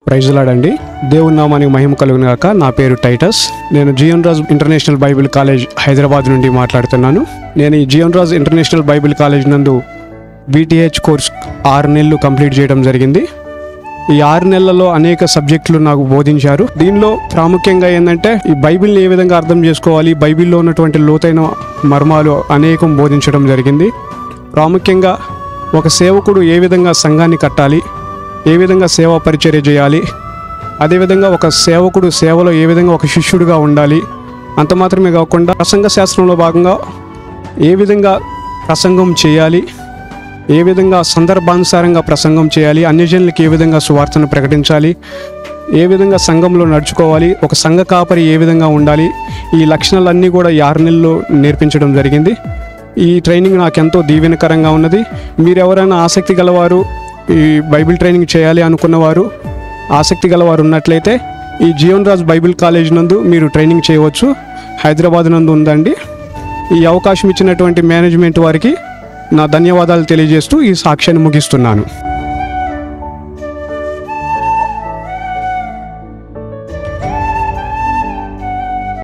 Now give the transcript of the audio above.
ప్రైజులాడండి దేవుని నామానికి మహిమ కలుగును గాక నా పేరు టైటస్ నేను Zion Raj international Bible college Hyderabad నుండి మాట్లాడుతున్నాను నేను ఈ Zion Raj international Bible college నందు బీటీహెచ్ కోర్స్ ఆరు నెలలు కంప్లీట్ చేయడం జరిగింది ఈ ఆరు నెలలలో అనేక సబ్జెక్టులు నాకు బోధించారు దీనిలో ప్రాముఖ్యంగా ఏంటంటే ఈ బైబిల్ని ఏ విధంగా అర్థం చేసుకోవాలి బైబిల్లో ఉన్నటువంటి లోతైన మర్మాలు అనేకం బోధించడం జరిగింది ప్రాముఖ్యంగా ఒక సేవకుడు ఏ విధంగా సంఘాన్ని కట్టాలి ఏ విధంగా సేవా పరిచర్య చేయాలి అదేవిధంగా ఒక సేవకుడు సేవలో ఏ విధంగా ఒక శిష్యుడిగా ఉండాలి అంత మాత్రమే కాకుండా ప్రసంగ శాస్త్రంలో భాగంగా ఏ విధంగా ప్రసంగం చేయాలి ఏ విధంగా సందర్భానుసారంగా ప్రసంగం చేయాలి అన్యజనులకు ఏ విధంగా సువార్తను ప్రకటించాలి ఏ విధంగా సంఘంలో నడుచుకోవాలి ఒక సంఘ కాపరి ఏ విధంగా ఉండాలి ఈ లక్షణాలన్నీ కూడా ఈ ఆరు నెలల్లో నేర్పించడం జరిగింది ఈ ట్రైనింగ్ నాకు ఎంతో దీవెనకరంగా ఉన్నది మీరు ఎవరైనా ఆసక్తి గలవారు ఈ బైబిల్ ట్రైనింగ్ చేయాలి అనుకున్నవారు ఆసక్తి గలవారు ఉన్నట్లయితే ఈ జీవన్ రాజ్ బైబిల్ కాలేజ్ నందు మీరు ట్రైనింగ్ చేయవచ్చు హైదరాబాద్ నందు ఉందండి ఈ అవకాశం ఇచ్చినటువంటి మేనేజ్మెంట్ వారికి నా ధన్యవాదాలు తెలియజేస్తూ ఈ సాక్ష్యాన్ని ముగిస్తున్నాను